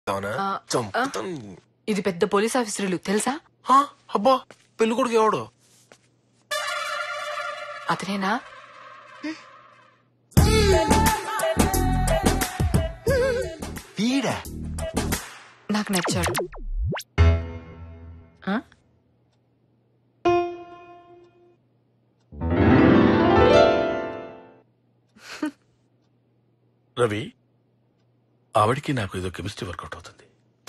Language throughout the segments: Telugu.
అవునా ఆ, చంపుతాను ఇది పెద్ద పోలీస్ ఆఫీసర్లు తెలుసా ఆ, అబ్బా పెళ్లి కొడుకు ఎవడు అతనేనా వీడా నాకు నచ్చాడు ఆ? రవి ఆవిడికి నాకు ఏదో కెమిస్ట్రీ వర్కౌట్ అవుతుంది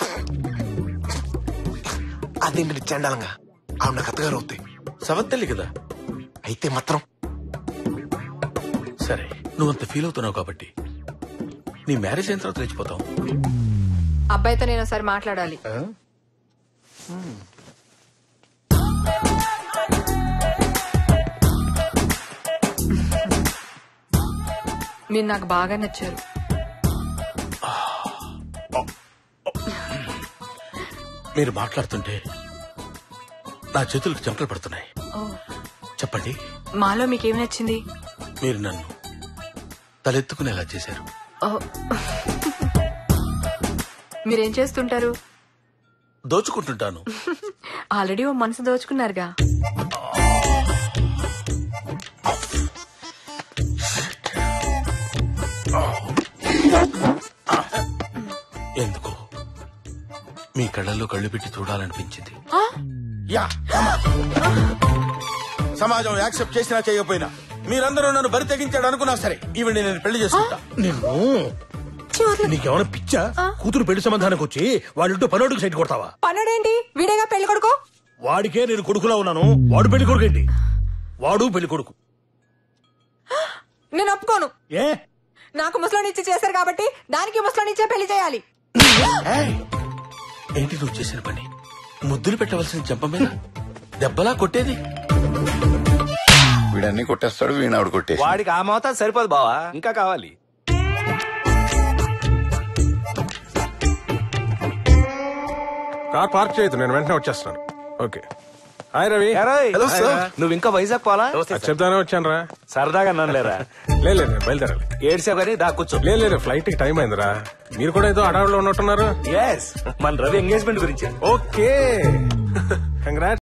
అదేంటి చండాలంగా ఆవిడ నాకు అత్తగారు అవుతాయి సవత్తల్లి కదా అయితే మాత్రం సరే నువ్వంత ఫీల్ అవుతున్నావు కాబట్టి నీ మ్యారేజ్ అయిన తర్వాత తెచ్చిపోతాం అబ్బాయితో నేను ఒకసారి మాట్లాడాలి మీరు నాకు బాగా నచ్చారు మీరు మాట్లాడుతుంటే నా చేతులకు చెమటలు పడుతున్నాయి ఓ, చెప్పండి మాలో మీకేం నచ్చింది మీరు నన్ను తలెత్తుకునేలా చేశారు ఓ. మీరేం చేస్తుంటారు దోచుకుంటుంటాను ఆల్రెడీ ఓ మనసు దోచుకున్నారుగా ఎందుకో మీ కళ్ళల్లో కళ్ళు పెట్టి చూడాలనిపించింది యా సమాజం యాక్సెప్ట్ చేసినా చేయకపోయినా మీరందరూ నన్ను బరి తెగించాడు అనుకున్నా సరే ఈవిడ నేను పెళ్లి చేసుకుంటా నిన్ను నీకేమైనా పిచ్చా కూతురు పెళ్లి సంబంధానికి వచ్చి వాళ్ళింటో పనోడికి సైట్ కొడతావా పన్నడేంటి వీడేగా పెళ్లి కొడుకో వాడికే నేను కొడుకులా ఉన్నాను వాడు పెళ్లి కొడుకు ఏంటి వాడు పెళ్లి కొడుకు నేను ఒప్పుకోను ఏ నాకు ముసలోనిచ్చి చేశారు కాబట్టి దానికి ముసలోనిచ్చే పెళ్లి చేయాలి ఏయ్! ఏంటి నువ్వు చేసిన పని ముద్దులు పెట్టవలసిన చెంప మీద దెబ్బలా కొట్టేది వీడన్ని కొట్టేస్తాడు వీణ ఆవిడ కొట్టేసి వాడికి ఆ మోతాదు సరిపోదు బావా ఇంకా కావాలి కార్ పార్క్ చేయొద్దు నేను వెంటనే వచ్చేస్తాను okay hi Ravi Hello, sir. నువ్వు ఇంకా వైజాగ్ పోలా అది చెప్తానే వచ్చాను రా సరదాగా నన్ను లేరా లేదు లేదు బయలుదేరాలి ఏడ్చావు కానీ దా కూర్చో లేదు లేదు ఫ్లైట్ కి టైం అయిందిరా మీరు కూడా ఏదో అడవిలో ఉన్నట్టున్నారు ఎస్ మన రవి ఎంగేజ్మెంట్ గురించి ఓకే కంగ్రాట్